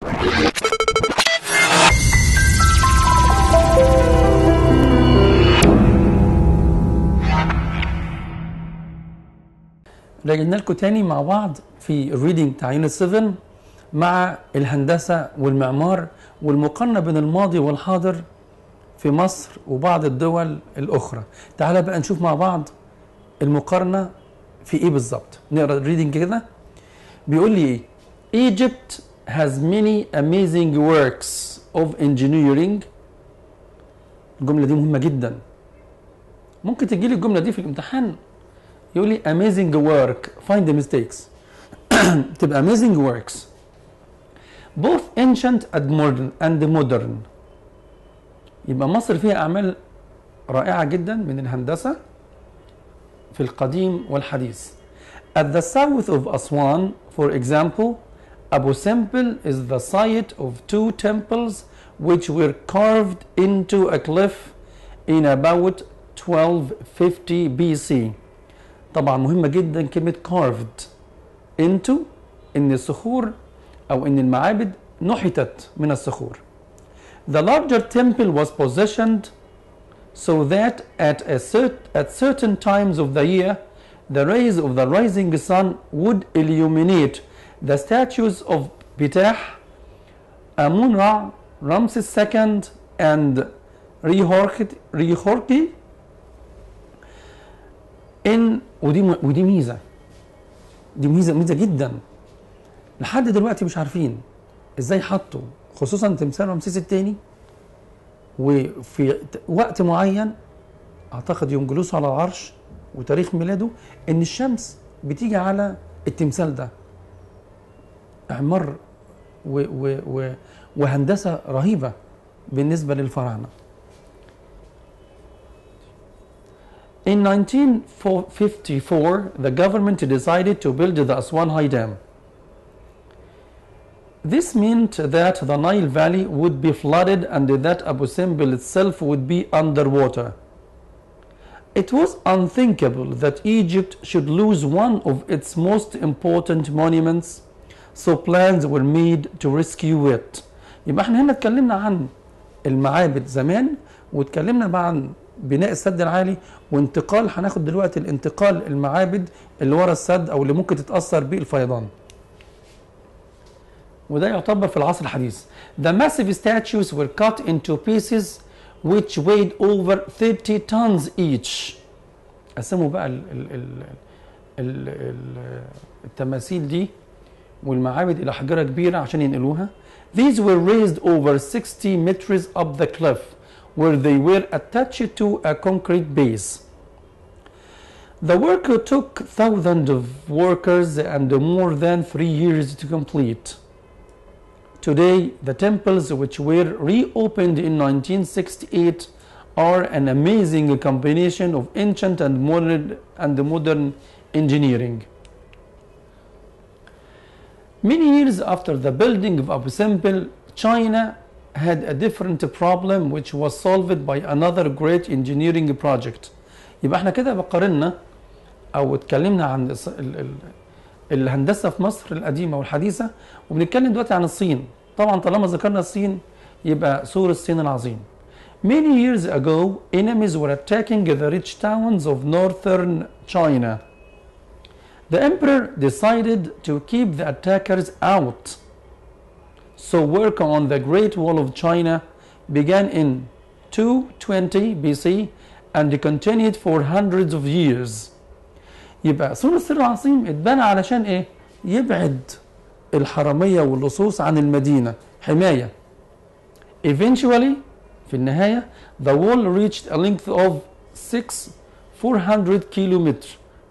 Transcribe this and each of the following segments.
رجعنا لكم تاني مع بعض في الريدنج بتاع يونت 7 مع الهندسه والمعمار والمقارنه بين الماضي والحاضر في مصر وبعض الدول الاخرى. تعالى بقى نشوف مع بعض المقارنه في ايه بالظبط. نقرا الريدنج كده بيقول لي ايه؟ Egypt has many amazing works of engineering الجملة دي مهمة جدا ممكن تجي لي الجملة دي في الامتحان يقول لي amazing work find the mistakes تبقى amazing works both ancient and modern and modern يبقى مصر فيها أعمال رائعة جدا من الهندسة في القديم والحديث At the south of Aswan, for example, Abu Simbel is the site of two temples which were carved into a cliff in about 1250 BC. طبعا مهمة جدا كلمة carved into إن الصخور أو إن المعابد نحتت من الصخور. The larger temple was positioned so that at, a cert- at certain times of the year the rays of the rising sun would illuminate the statues of Bitah, Amun-Ra, Ramses II, and Rihorki, Rihorki in ودي ودي ميزه دي ميزه ميزه جدا لحد دلوقتي مش عارفين ازاي حطوا خصوصا تمثال رمسيس الثاني وفي وقت معين اعتقد يوم جلوسه على العرش وتاريخ ميلاده ان الشمس بتيجي على التمثال ده اعمار و و و وهندسه رهيبه بالنسبه للفراعنه In 1954, the government decided to build the Aswan High Dam. This meant that the Nile Valley would be flooded and that Abu Simbel itself would be underwater. It was unthinkable that Egypt should lose one of its most important monuments, so plans were made to rescue it. يبقى احنا هنا اتكلمنا عن المعابد زمان واتكلمنا بقى عن بناء السد العالي وانتقال هناخد دلوقتي الانتقال المعابد اللي ورا السد او اللي ممكن تتاثر بيه الفيضان. وده يعتبر في العصر الحديث. The massive statues were cut into pieces which weighed over 30 tons each. قسموا بقى ال ال ال ال ال التماثيل دي والمعابد الى حجره كبيره عشان ينقلوها. These were raised over 60 meters up the cliff where they were attached to a concrete base. The work took thousands of workers and more than three years to complete. Today, the temples which were reopened in 1968 are an amazing combination of ancient and modern and modern engineering. Many years after the building of Abu Simbel, China had a different problem which was solved by another great engineering project. يبقى احنا كده بقارنا او اتكلمنا عن الص- ال- ال- الهندسه في مصر القديمه والحديثه وبنتكلم دلوقتي عن الصين. طبعا طالما ذكرنا الصين يبقى سور الصين العظيم. Many years ago, enemies were attacking the rich towns of northern China. The emperor decided to keep the attackers out. So work on the Great Wall of China began in 220 BC and continued for hundreds of years. يبقى سور السر العظيم اتبنى علشان ايه؟ يبعد الحرامية واللصوص عن المدينة حماية. Eventually في النهاية the wall reached a length of 6 400 كيلومتر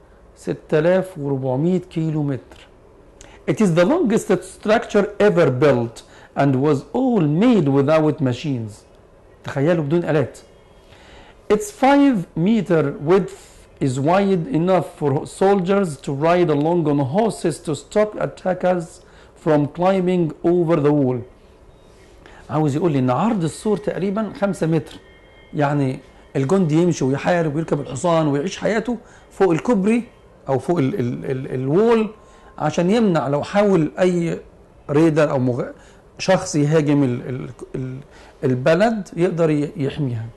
6400 كيلومتر It is the longest structure ever built and was all made without machines. تخيلوا بدون آلات. Its 5 meter width is wide enough for soldiers to ride along on horses to stop attackers from climbing over the wall. عاوز يقول لي ان عرض السور تقريبا 5 متر يعني الجندي يمشي ويحارب ويركب الحصان ويعيش حياته فوق الكوبري او فوق ال ال ال الوول عشان يمنع لو حاول اي ريدر او مغ... شخص يهاجم ال ال ال البلد يقدر ي- يحميها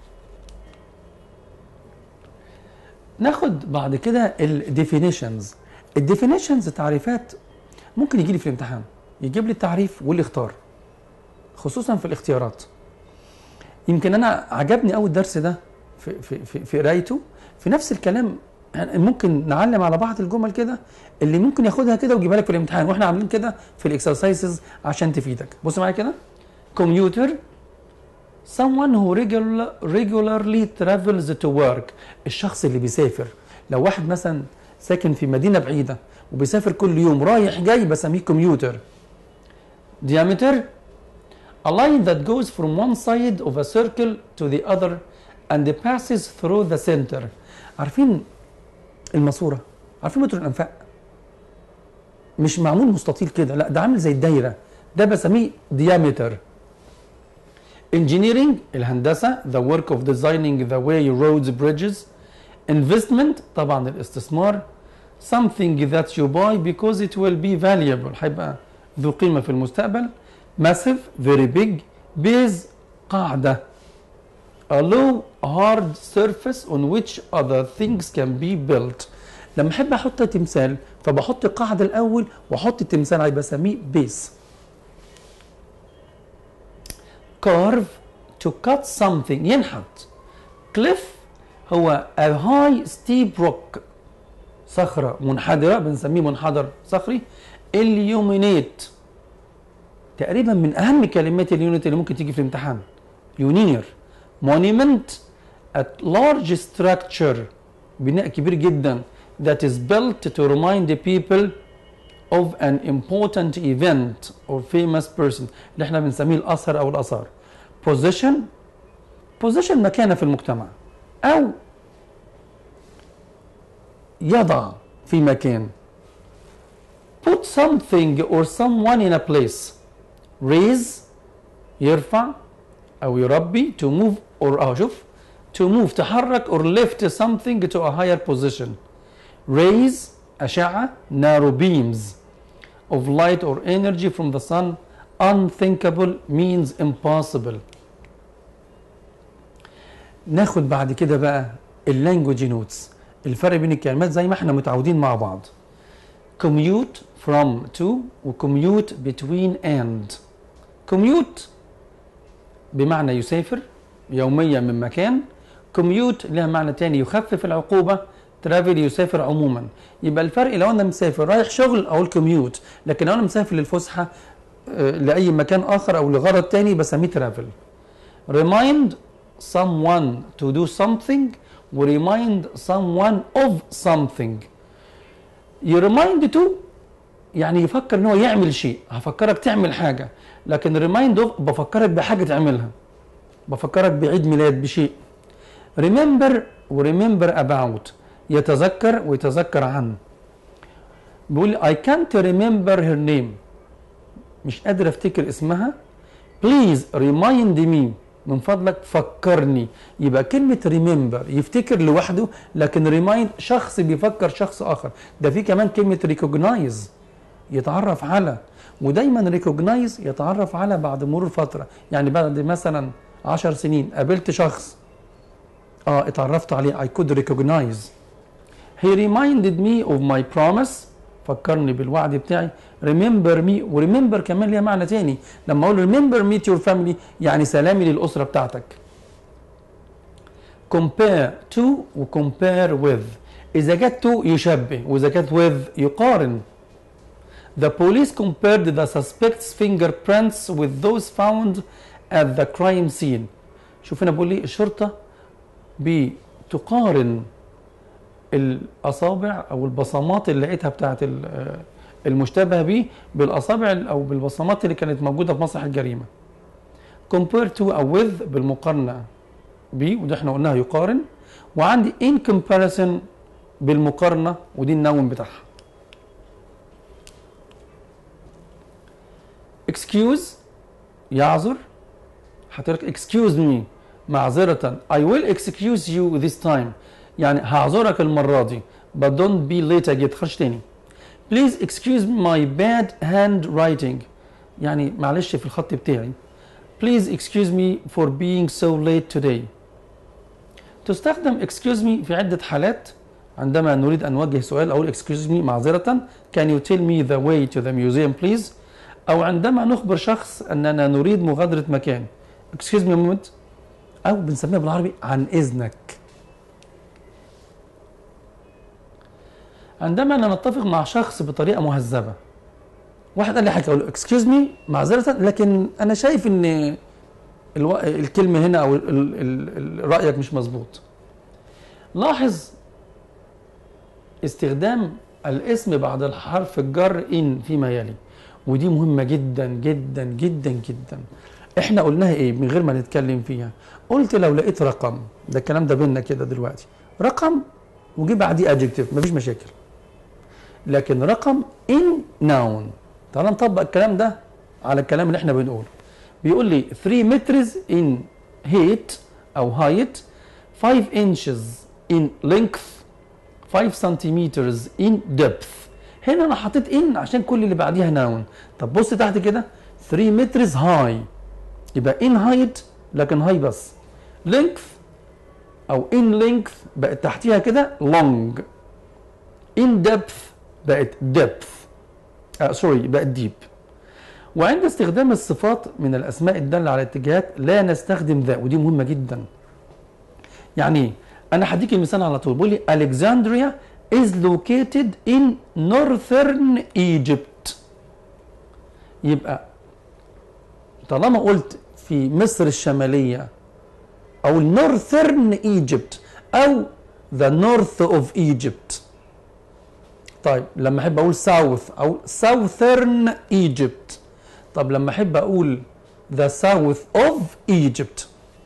ناخد بعد كده الديفينيشنز الديفينيشنز تعريفات ممكن يجي لي في الامتحان يجيب لي التعريف واللي اختار خصوصا في الاختيارات يمكن انا عجبني قوي الدرس ده في في في, في قرايته في نفس الكلام يعني ممكن نعلم على بعض الجمل كده اللي ممكن ياخدها كده ويجيبها لك في الامتحان واحنا عاملين كده في الاكسرسايزز عشان تفيدك بص معايا كده كمبيوتر someone who regular, regularly travels to work الشخص اللي بيسافر لو واحد مثلا ساكن في مدينة بعيدة وبيسافر كل يوم رايح جاي بسميه كمبيوتر diameter a line that goes from one side of a circle to the other and passes through the center عارفين الماسورة عارفين متر الأنفاق مش معمول مستطيل كده لا ده عامل زي الدايرة ده بسميه diameter engineering الهندسة the work of designing the way roads bridges investment طبعا الاستثمار something that you buy because it will be valuable هيبقى ذو قيمة في المستقبل massive very big base قاعدة a low hard surface on which other things can be built لما احب احط تمثال فبحط قاعدة الاول واحط التمثال هيبقى بسميه بيس carve to cut something ينحت cliff هو a high steep rock صخرة منحدرة بنسميه منحدر صخري illuminate تقريبا من أهم كلمات اليونت اللي ممكن تيجي في الامتحان يونير monument a large structure بناء كبير جدا that is built to remind the people of an important event or famous person اللي احنا بنسميه الأثر أو الآثار position position مكانة في المجتمع أو يضع في مكان put something or someone in a place raise يرفع أو يربي to move or أهو شوف to move تحرك or lift something to a higher position raise أشعة narrow beams of light or energy from the sun unthinkable means impossible ناخد بعد كده بقى اللانجوج نوتس الفرق بين الكلمات زي ما احنا متعودين مع بعض commute from to و commute between and commute بمعنى يسافر يوميا من مكان commute لها معنى تاني يخفف العقوبة travel يسافر عموما يبقى الفرق لو انا مسافر رايح شغل اقول commute لكن لو انا مسافر للفسحة آه، لأي مكان آخر أو لغرض تاني بسميه travel remind someone to do something و remind someone of something ي remind to يعني يفكر ان هو يعمل شيء هفكرك تعمل حاجة لكن remind of بفكرك بحاجة تعملها بفكرك بعيد ميلاد بشيء remember و remember about يتذكر ويتذكر عن بيقول I can't remember her name مش قادر افتكر اسمها please remind me من فضلك فكرني يبقى كلمة remember يفتكر لوحده لكن remind شخص بيفكر شخص آخر ده في كمان كلمة recognize يتعرف على ودايما recognize يتعرف على بعد مرور فترة يعني بعد مثلا عشر سنين قابلت شخص اه اتعرفت عليه I could recognize he reminded me of my promise فكرني بالوعد بتاعي remember me وريمبر كمان ليها معنى تاني لما اقول remember me to your family يعني سلامي للاسره بتاعتك compare to و compare with اذا جت to يشبه واذا جت with يقارن The police compared the suspect's fingerprints with those found at the crime scene. شوف هنا بقول لي الشرطة بتقارن الأصابع أو البصمات اللي لقيتها بتاعت ال- آه، المشتبه به بالأصابع ال- أو بالبصمات اللي كانت موجودة في مسرح الجريمة. compare to أو with بالمقارنة ب وده احنا قلناها يقارن وعندي in comparison بالمقارنة ودي النون بتاعها. excuse يعذر حضرتك excuse me معذرة I will excuse you this time يعني هعذرك المرة دي but don't be late again تخش تاني please excuse my bad handwriting يعني معلش في الخط بتاعي please excuse me for being so late today تستخدم excuse me في عدة حالات عندما نريد أن نوجه سؤال أقول excuse me معذرة can you tell me the way to the museum please أو عندما نخبر شخص أننا نريد مغادرة مكان excuse me a moment أو بنسميها بالعربي عن إذنك عندما أنا نتفق مع شخص بطريقة مهذبة واحد قال لي حاجة أقول له excuse me معذرة لكن أنا شايف إن الو... الكلمة هنا أو ال... ال... ال... رأيك مش مظبوط لاحظ استخدام الاسم بعد الحرف الجر إن فيما يلي ودي مهمة جدا جدا جدا جدا احنا قلناها ايه من غير ما نتكلم فيها قلت لو لقيت رقم ده الكلام ده بينا كده دلوقتي رقم وجي بعديه ادجكتيف مفيش مشاكل لكن رقم ان ناون تعال نطبق الكلام ده على الكلام اللي احنا بنقوله بيقول لي 3 مترز ان هيت او هايت 5 inches in length 5 سنتيمترز in depth هنا انا حطيت ان عشان كل اللي بعديها ناون طب بص تحت كده 3 مترز هاي يبقى ان هايت لكن هاي بس length او in length بقت تحتيها كده long in depth بقت depth آه سوري بقت deep وعند استخدام الصفات من الاسماء الداله على الاتجاهات لا نستخدم ذا ودي مهمه جدا يعني ايه انا هديك المثال على طول بيقول لي Alexandria is located in northern Egypt يبقى طالما قلت في مصر الشمالية أو northern Egypt أو the north of Egypt طيب لما أحب أقول south أو southern Egypt طب لما أحب أقول the south of Egypt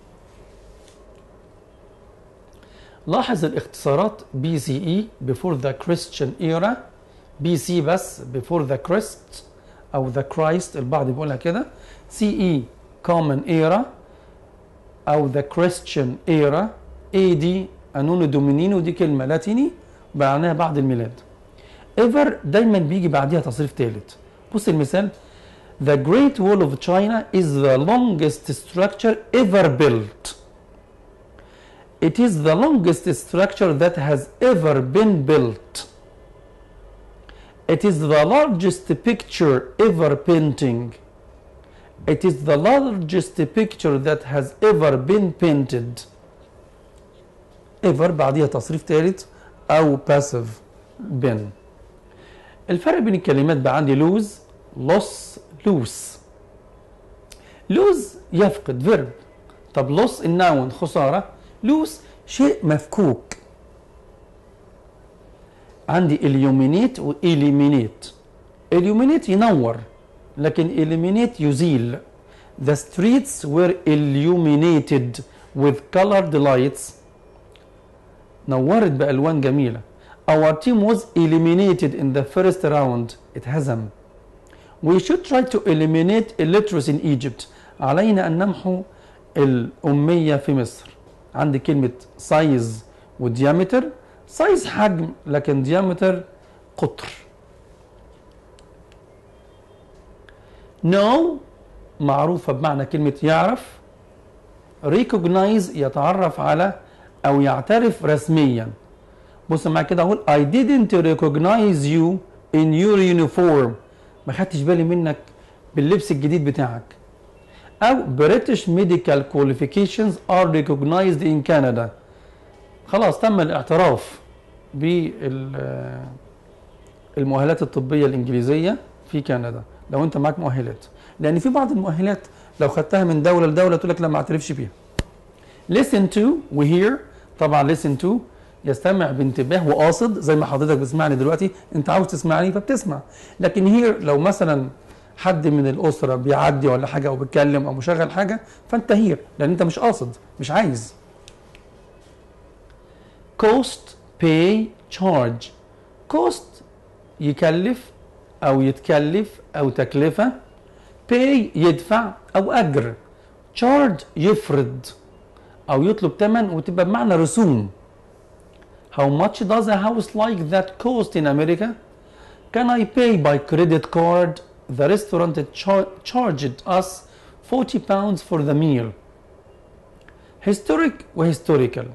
لاحظ الاختصارات بي سي اي before the Christian era بي سي بس before the Christ او the Christ البعض بيقولها كده سي اي common era او the Christian era اي دي انونو دومينينو دي كلمه لاتيني معناها بعد الميلاد ايفر دايما بيجي بعديها تصريف ثالث بص المثال The Great Wall of China is the longest structure ever built. It is the longest structure that has ever been built. It is the largest picture ever painting. It is the largest picture that has ever been painted. ever بعديها تصريف ثالث أو passive been. الفرق بين الكلمات بقى عندي lose, loss, lose. lose يفقد verb. طب loss النون خسارة لوس شيء مفكوك عندي illuminate و eliminate illuminate ينور لكن eliminate يزيل the streets were illuminated with colored lights نورت بألوان جميلة our team was eliminated in the first round اتهزم we should try to eliminate illiteracy in Egypt علينا أن نمحو الأمية في مصر عندي كلمة سايز وديامتر سايز حجم لكن ديامتر قطر know معروفة بمعنى كلمة يعرف recognize يتعرف على أو يعترف رسميا بص معايا كده أقول I didn't recognize you in your uniform ما خدتش بالي منك باللبس الجديد بتاعك أو British medical qualifications are recognized in Canada خلاص تم الاعتراف بالمؤهلات الطبية الإنجليزية في كندا لو أنت معاك مؤهلات لأن في بعض المؤهلات لو خدتها من دولة لدولة تقول لك لا ما اعترفش بيها listen to وhear طبعا listen to يستمع بانتباه وقاصد زي ما حضرتك بتسمعني دلوقتي انت عاوز تسمعني فبتسمع لكن هير لو مثلا حد من الاسره بيعدي ولا حاجه او بيتكلم او مشغل حاجه فانت هير لان انت مش قاصد مش عايز cost pay charge cost يكلف او يتكلف او تكلفه pay يدفع او اجر charge يفرض او يطلب ثمن وتبقى بمعنى رسوم How much does a house like that cost in America? Can I pay by credit card the restaurant char- charged us 40 pounds for the meal historic وhistorical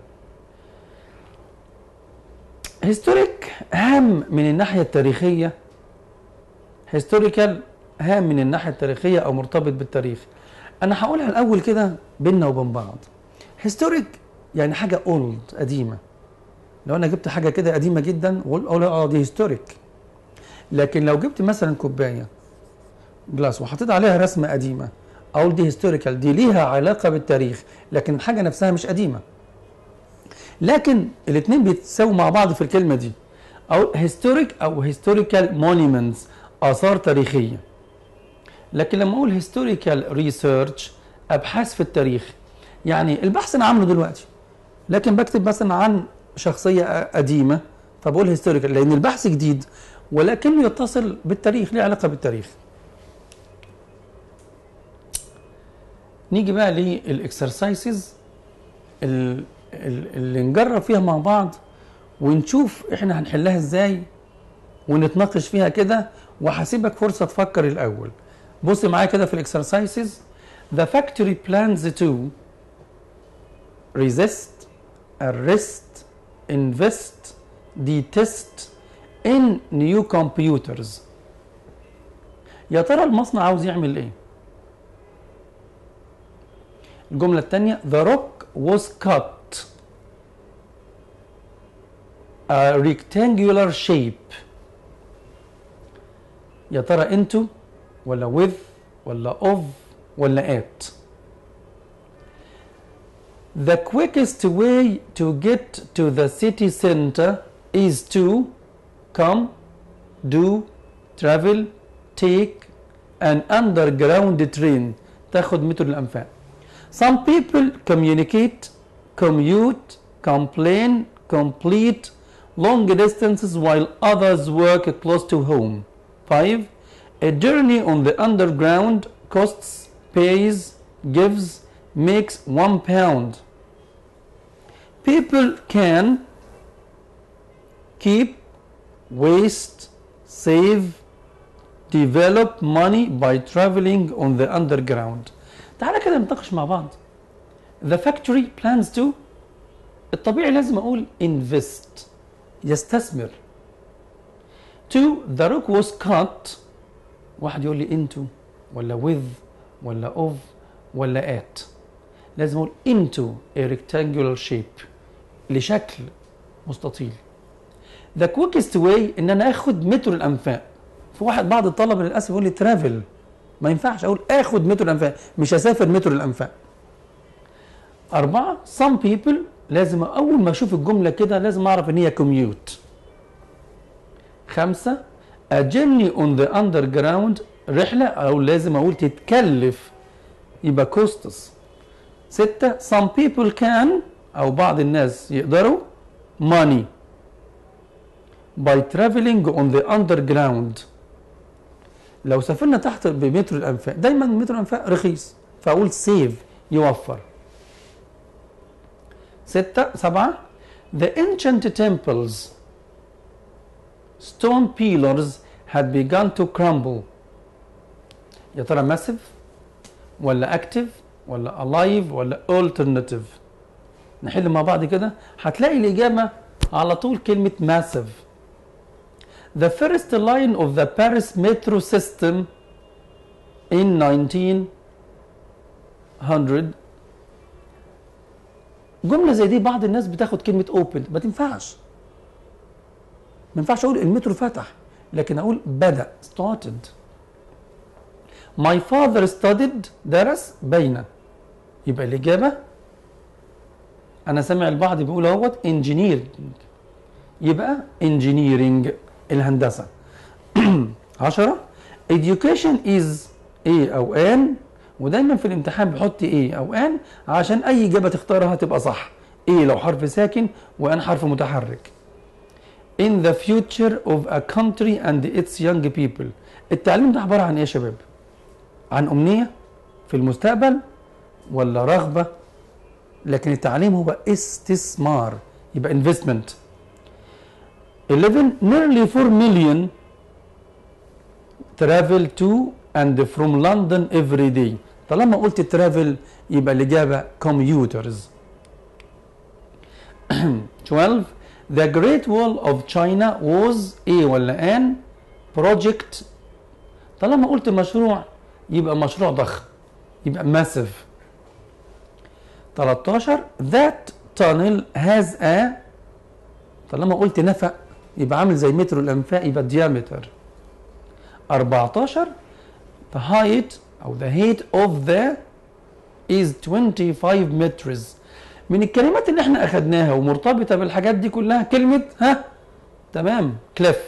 historic هام من الناحية التاريخية historical هام من الناحية التاريخية أو مرتبط بالتاريخ أنا هقولها الأول كده بيننا وبين بعض historic يعني حاجة old قديمة لو أنا جبت حاجة كده قديمة جدا وأقول اه دي historic لكن لو جبت مثلا كوباية جلاس وحطيت عليها رسمة قديمة أقول دي historical دي ليها علاقة بالتاريخ لكن الحاجة نفسها مش قديمة لكن الاثنين بيتساووا مع بعض في الكلمة دي أو historic أو historical monuments آثار تاريخية لكن لما أقول historical research أبحاث في التاريخ يعني البحث أنا عامله دلوقتي لكن بكتب مثلا عن شخصية قديمة فبقول historical لأن البحث جديد ولكنه يتصل بالتاريخ ليه علاقة بالتاريخ نيجي بقى للاكسرسايزز اللي نجرب فيها مع بعض ونشوف احنا هنحلها ازاي ونتناقش فيها كده وهسيبك فرصه تفكر الاول بص معايا كده في الاكسرسايزز The factory plans to resist, arrest, invest, detest in new computers. يا ترى المصنع عاوز يعمل ايه؟ الجملة الثانية The rock was cut a rectangular shape يا ترى into ولا with ولا of ولا at The quickest way to get to the city center is to come, do, travel, take an underground train تاخد متر الأنفاق Some people communicate, commute, complain, complete long distances while others work close to home. 5. A journey on the underground costs, pays, gives, makes one pound. People can keep, waste, save, develop money by traveling on the underground. تعالى كده نتناقش مع بعض The factory plans to الطبيعي لازم اقول invest يستثمر to the rock was cut واحد يقول لي into ولا with ولا of ولا at لازم اقول into a rectangular shape لشكل مستطيل the quickest way ان انا اخد متر الانفاق في واحد بعض الطلبه للاسف يقول لي travel ما ينفعش اقول اخد متر الانفاق مش هسافر متر الانفاق أربعة some people لازم أول ما أشوف الجملة كده لازم أعرف إن هي commute خمسة a journey on the underground رحلة أو لازم أقول تتكلف يبقى costs ستة some people can أو بعض الناس يقدروا money by traveling on the underground لو سافرنا تحت بمتر الانفاق دايما متر الانفاق رخيص فاقول سيف يوفر ستة سبعة The ancient temples stone pillars had begun to crumble يا ترى massive ولا active ولا alive ولا alternative نحل مع بعض كده هتلاقي الإجابة على طول كلمة massive The first line of the Paris metro system in 1900 جملة زي دي بعض الناس بتاخد كلمة open ما تنفعش ما ينفعش أقول المترو فتح لكن أقول بدأ started My father studied درس بين يبقى الإجابة أنا سامع البعض بيقول اهوت engineering يبقى engineering الهندسة عشرة education is ايه او ان ودايما في الامتحان بحط ايه او ان عشان اي اجابة تختارها تبقى صح ايه لو حرف ساكن وان حرف متحرك in the future of a country and its young people التعليم ده عبارة عن ايه يا شباب عن امنية في المستقبل ولا رغبة لكن التعليم هو استثمار يبقى investment 11 nearly 4 million travel to and from London every day طالما قلت travel يبقى الإجابة commuters 12 The Great Wall of China was A ولا an project طالما قلت مشروع يبقى مشروع ضخم يبقى massive 13 That tunnel has a طالما قلت نفق يبقى عامل زي مترو الانفاق يبقى diameter 14 the height او the height of the is 25 meters من الكلمات اللي احنا اخدناها ومرتبطه بالحاجات دي كلها كلمه ها تمام كليف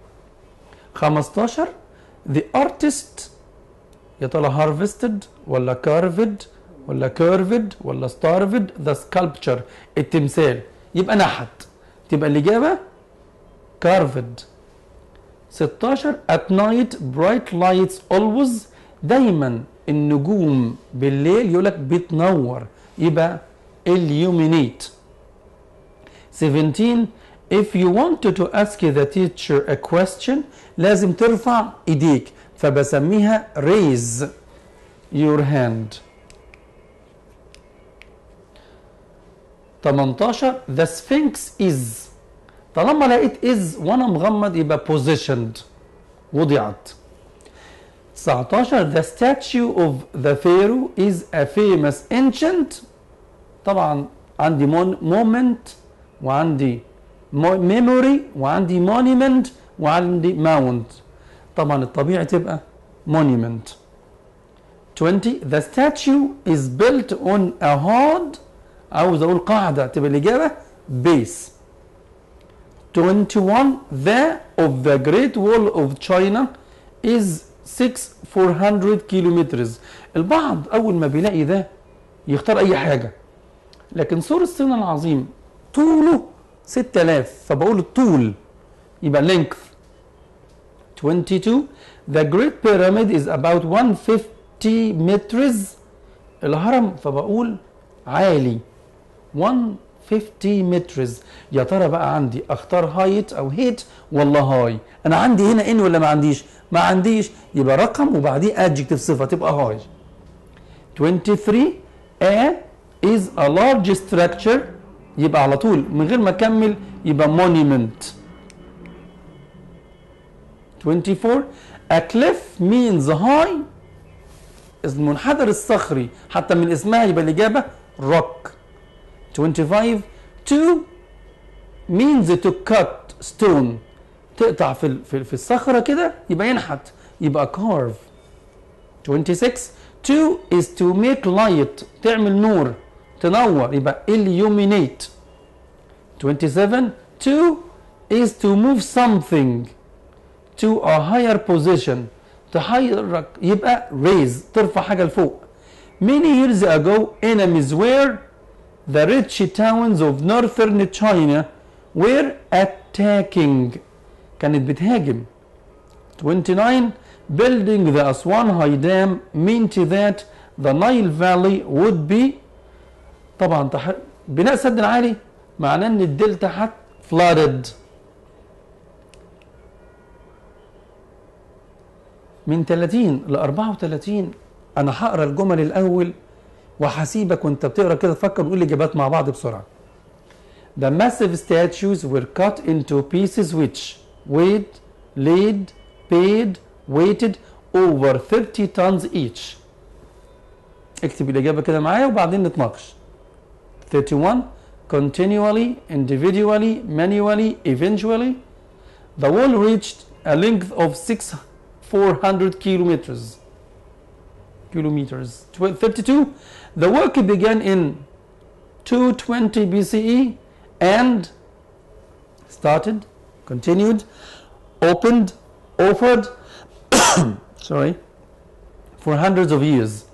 15 the artist يا ترى harvested ولا carved ولا curved ولا starved the sculpture التمثال يبقى نحت تبقى الإجابة carved 16 at night bright lights always دايما النجوم بالليل يقولك بتنور يبقى illuminate 17 if you wanted to ask the teacher a question لازم ترفع ايديك فبسميها raise your hand 18 the sphinx is طالما لقيت is وانا مغمض يبقى positioned وضعت 19 the statue of the pharaoh is a famous ancient طبعا عندي moment وعندي memory وعندي monument وعندي mount طبعا الطبيعي تبقى monument 20 the statue is built on a hard عاوز اقول قاعده تبقى الاجابه base 21 the of the great wall of China is 6 400 كيلومترز البعض اول ما بيلاقي ده يختار اي حاجه لكن سور الصين العظيم طوله 6000 فبقول الطول يبقى length 22 the great pyramid is about 150 meters الهرم فبقول عالي 150 مترز يا ترى بقى عندي اختار هايت او هيت ولا هاي انا عندي هنا ان ولا ما عنديش ما عنديش يبقى رقم وبعديه adjective صفه تبقى هاي 23 a is a large structure يبقى على طول من غير ما اكمل يبقى monument 24 a cliff means high المنحدر الصخري حتى من اسمها يبقى الاجابه rock 25 to means to cut stone تقطع في في, في الصخره كده يبقى ينحت يبقى carve 26 to is to make light تعمل نور تنور يبقى illuminate 27 to is to move something to a higher position تحرك يبقى raise ترفع حاجه لفوق many years ago enemies were the rich towns of northern China were attacking كانت بتهاجم 29 building the Aswan High Dam meant that the Nile Valley would be طبعا تح... بناء سد العالي معناه ان الدلتا هت flooded من 30 ل 34 انا هقرا الجمل الاول وهسيبك وانت بتقرا كده تفكر وقول الاجابات مع بعض بسرعه. The massive statues were cut into pieces which weighed, laid, paid, weighted over 30 tons each. اكتب الإجابة كده معايا وبعدين نتناقش. 31 continually, individually, manually, eventually. The wall reached a length of 6 400 kilometers. Kilometers. 32 the work began in 220 BCE and started, continued, opened, offered, sorry, for hundreds of years.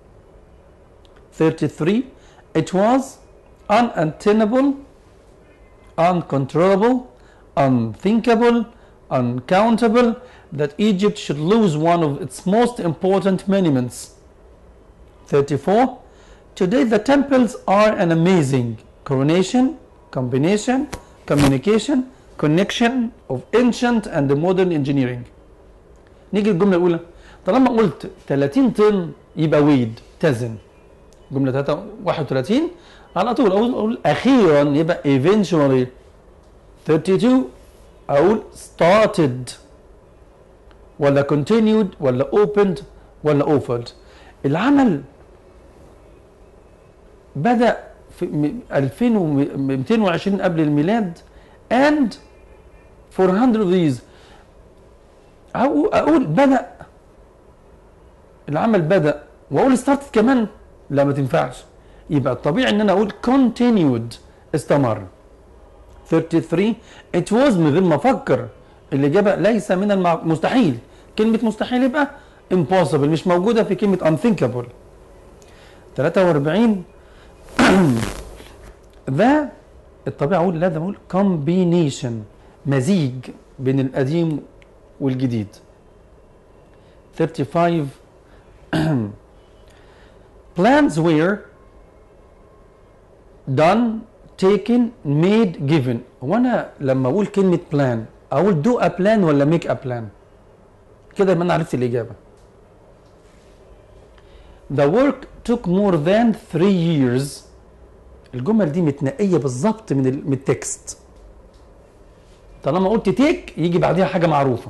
33. It was unattainable, uncontrollable, unthinkable, uncountable that Egypt should lose one of its most important monuments. 34. Today the temples are an amazing coronation, combination, communication, connection of ancient and modern engineering. نيجي الجمله الاولى طالما قلت 30 طن يبقى ويد تزن جمله 31 على طول اقول اقول اخيرا يبقى eventually 32 اقول started ولا continued ولا opened ولا offered العمل بدأ في م- 2220 قبل الميلاد and 400 of these أقول, أقول بدأ العمل بدأ وأقول started كمان لا ما تنفعش يبقى الطبيعي إن أنا أقول continued استمر 33 it was من غير ما أفكر الإجابة ليس من المع... مستحيل كلمة مستحيل يبقى impossible مش موجودة في كلمة unthinkable 43 ذا الطبيعي اقول لازم اقول combination مزيج بين القديم والجديد 35 plans were done taken made given هو انا لما اقول كلمه plan اقول do a plan ولا make a plan كده يبقى انا عرفت الاجابه The work took more than three years الجمل دي متنقية بالظبط من ال- من التكست طالما قلت تيك يجي بعديها حاجة معروفة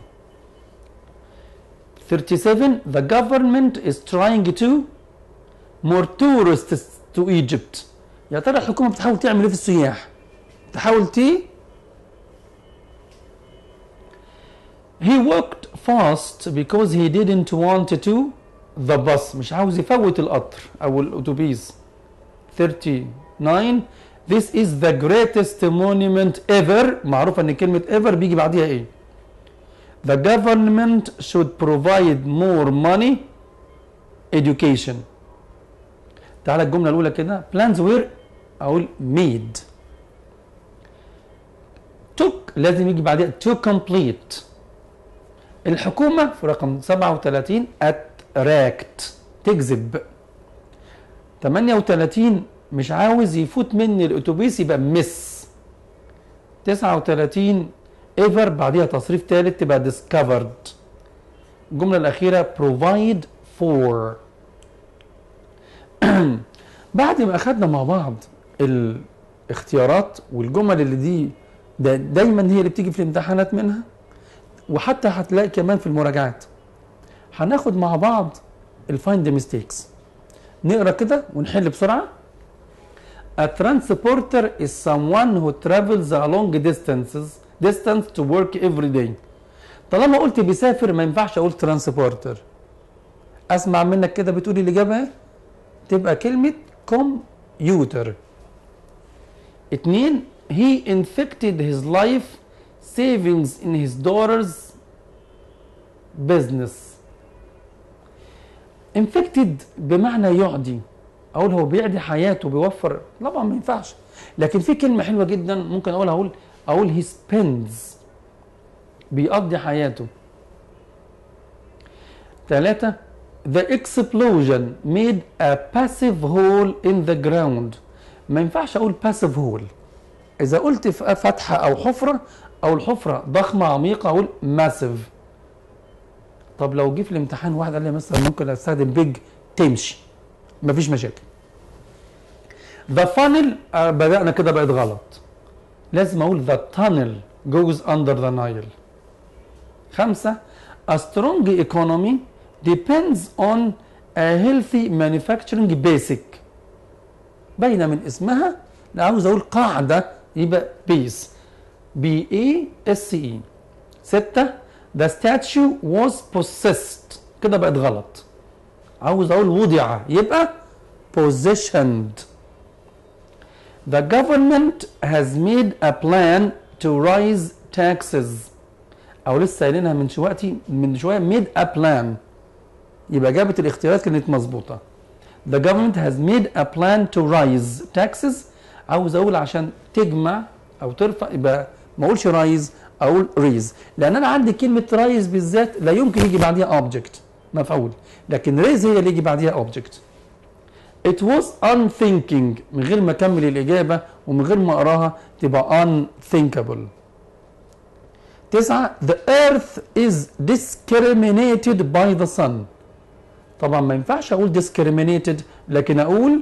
37 The government is trying to more tourists to Egypt يا ترى الحكومة بتحاول تعمل ايه في السياح؟ تحاول تي He walked fast because he didn't want to the bus مش عاوز يفوت القطر او الاتوبيس 39 This is the greatest monument ever معروف ان كلمة ever بيجي بعديها ايه The government should provide more money education تعالى الجملة الأولى كده plans were أقول made took لازم يجي بعديها to complete الحكومة في رقم 37 attract تجذب 38 مش عاوز يفوت مني الاتوبيس يبقى مس 39 ايفر بعديها تصريف ثالث تبقى discovered الجملة الأخيرة provide for بعد ما أخدنا مع بعض الاختيارات والجمل اللي دي دا دايما هي اللي بتيجي في الامتحانات منها وحتى هتلاقي كمان في المراجعات هناخد مع بعض الفايند ميستيكس نقرا كده ونحل بسرعه A transporter is someone who travels a long distances distance to work every day. طالما قلت بيسافر ما ينفعش اقول ترانسبورتر. اسمع منك كده بتقولي الاجابه ايه؟ تبقى كلمه كمبيوتر. اتنين he infected his life savings in his daughter's business. infected بمعنى يعدي اقول هو بيعدي حياته بيوفر طبعا ما ينفعش لكن في كلمه حلوه جدا ممكن اقولها اقول اقول he spends بيقضي حياته ثلاثة The explosion made a passive hole in the ground ما ينفعش اقول passive hole اذا قلت ف- فتحة او حفرة او الحفرة ضخمة عميقة اقول massive طب لو جه في الامتحان واحد قال لي مثلا ممكن استخدم بيج تمشي مفيش مشاكل The funnel آه، بدأنا كده بقت غلط لازم أقول the tunnel goes under the Nile خمسة A strong economy depends on a healthy manufacturing basic باينة من اسمها لا عاوز أقول قاعدة يبقى base B A S E ستة The statue was possessed كده بقت غلط عاوز أقول وضع يبقى positioned The government has made a plan to raise taxes او لسه قايلينها من شويه من شويه made a plan يبقى جابت الاختيارات كانت مظبوطه The government has made a plan to raise taxes عاوز اقول عشان تجمع او ترفع يبقى ما اقولش رايز اقول ريز لان انا عندي كلمه رايز بالذات لا يمكن يجي بعديها اوبجكت مفعول لكن ريز هي اللي يجي بعديها اوبجكت It was unthinking من غير ما اكمل الاجابه ومن غير ما اقراها تبقى unthinkable تسعة the earth is discriminated by the sun طبعا ما ينفعش اقول discriminated لكن اقول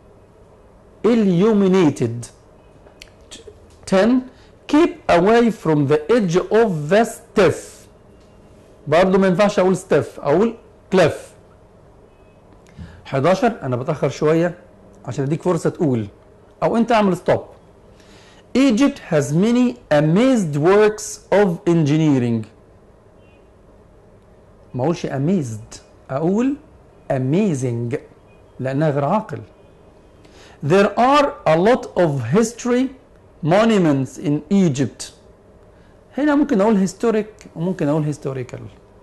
illuminated 10 keep away from the edge of the stiff برضو ما ينفعش اقول stiff اقول cliff 11 انا بتاخر شويه عشان اديك فرصه تقول او انت اعمل ستوب Egypt has many amazed works of engineering ما اقولش amazed اقول amazing لانها غير عاقل There are a lot of history monuments in Egypt هنا ممكن اقول historic وممكن اقول historical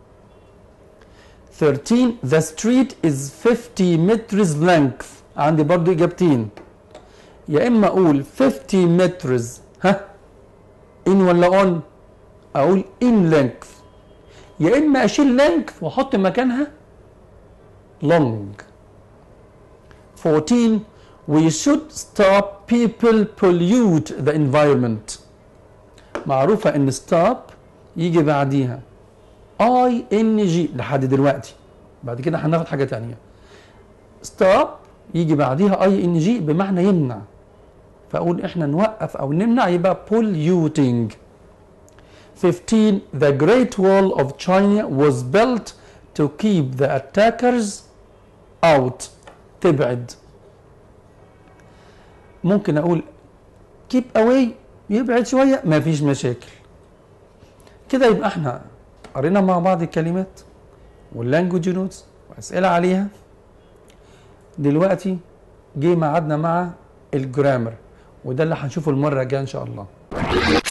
13 the street is 50 meters length عندي برضو اجابتين يا اما اقول 50 meters ها in ولا on اقول in length يا اما اشيل length واحط مكانها long 14 we should stop people pollute the environment معروفة ان stop يجي بعديها اي ان جي لحد دلوقتي بعد كده هناخد حاجة تانية stop يجي بعديها اي ان جي بمعنى يمنع فاقول احنا نوقف او نمنع يبقى polluting 15 the great wall of China was built to keep the attackers out تبعد ممكن اقول keep away يبعد شويه ما فيش مشاكل كده يبقى احنا قرينا مع بعض الكلمات واللانجوج نوتس واسئله عليها دلوقتي جه ميعادنا مع الجرامر وده اللي هنشوفه المره الجايه ان شاء الله